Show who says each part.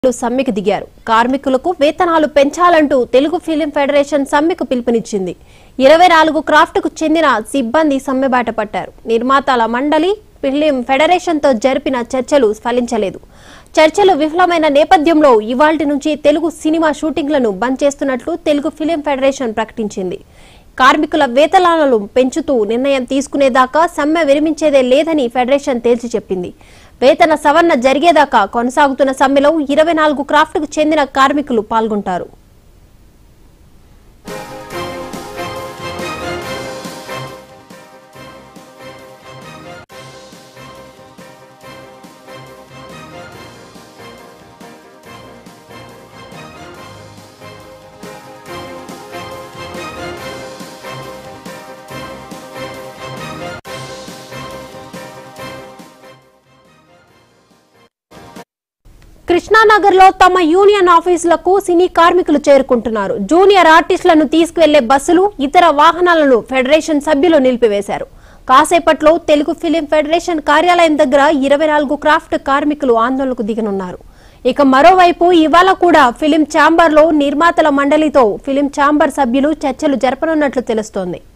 Speaker 1: సమ్మెకు దిగారు కార్మికులకు వేతనాలు పెంచాలంటూ తెలుగు ఫిలిం ఫెడరేషన్ సమ్మెకు పిలుపునిచ్చింది ఇరవై నాలుగు క్రాఫ్ట్కు చెందిన సిబ్బంది సమ్మె బాట పట్టారు నిర్మాతల మండలి ఫిలిం ఫెడరేషన్తో జరిపిన చర్చలు ఫలించలేదు చర్చలు విఫలమైన నేపథ్యంలో ఇవాల్టి నుంచి తెలుగు సినిమా షూటింగ్లను బంద్ చేస్తున్నట్లు తెలుగు ఫిలిం ఫెడరేషన్ ప్రకటించింది కార్మికుల వేతనాలను పెంచుతూ నిర్ణయం తీసుకునేదాకా సమ్మె విరమించేదే లేదని ఫెడరేషన్ తేల్చి చెప్పింది వేతన సవరణ జరిగేదాకా కొనసాగుతున్న సమ్మెలో ఇరవై నాలుగు క్రాఫ్ట్కు చెందిన కార్మికులు పాల్గొంటారు కృష్ణానగర్ లో తమ యూనియన్ ఆఫీసులకు సినీ కార్మికులు చేరుకుంటున్నారు జూనియర్ ఆర్టిస్టులను తీసుకువెళ్లే బస్సులు ఇతర వాహనాలను ఫెడరేషన్ సభ్యులు నిలిపివేశారు కాసేపట్లో తెలుగు ఫిలిం ఫెడరేషన్ కార్యాలయం దగ్గర ఇరవై నాలుగు క్రాఫ్ట్ కార్మికులు ఆందోళనకు దిగనున్నారు ఇక మరోవైపు ఇవాళ కూడా ఫిలిం ఛాంబర్ లో నిర్మాతల మండలితో ఫిలిం ఛాంబర్ సభ్యులు చర్చలు జరపనున్నట్లు తెలుస్తోంది